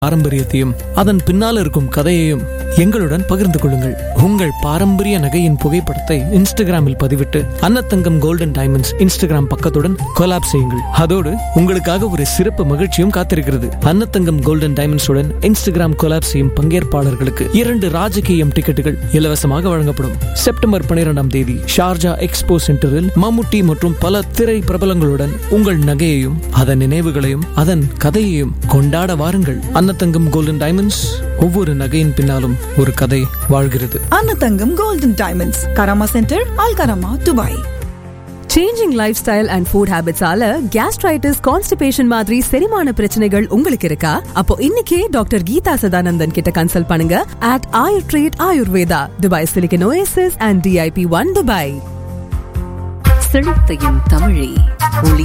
பாரம்பரியத்தையும் அதன் பின்னால் இருக்கும் கதையையும் எங்களுடன் பகிர்ந்து கொள்ளுங்கள் உங்கள் பாரம்பரிய நகையின் புகைப்படத்தை இன்ஸ்டாகிராமில் பதிவிட்டு அன்னத்தங்கம் கோல்டன் டைமண்ட்ஸ் இன்ஸ்டாகிராம் பக்கத்துடன் கொலாப் செய்யுங்கள் அதோடு உங்களுக்காக ஒரு சிறப்பு மகிழ்ச்சியும் காத்திருக்கிறது அன்னத்தங்கம் கோல்டன் டைமண்ட்ஸுடன் இன்ஸ்டாகிராம் கொலாப் செய்யும் பங்கேற்பாளர்களுக்கு இரண்டு ராஜகீயம் டிக்கெட்டுகள் இலவசமாக வழங்கப்படும் செப்டம்பர் பனிரெண்டாம் தேதி ஷார்ஜா எக்ஸ்போ சென்டரில் மம்முட்டி மற்றும் பல திரை பிரபலங்களுடன் உங்கள் நகையையும் அதன் நினைவுகளையும் அதன் கதையையும் கொண்டாட வாருங்கள் அன்னத்தங்கம் கோல்டன் டைமண்ட்ஸ் ஒவ்வொரு நகையின் பின்னாலும் ஒரு கதை வாழ்கிறது Annathangam golden diamonds Karama centre Al Karama Dubai changing lifestyle and food ஹேபிட்ஸால கேஸ்ட்ரைட்டிஸ் கான்ஸ்டிபேஷன் மாதிரி செரிமான பிரச்சனைகள் உங்களுக்கு இருக்கா அப்போ இன்னைக்கே டாக்டர் கீதா சதானந்தன் கிட்ட கன்சல்ட் பண்ணுங்க at Ayur treat Ayurveda Dubai Silicon Oasis and DIP one Dubai செழித்தையும் தமிழே ஒளி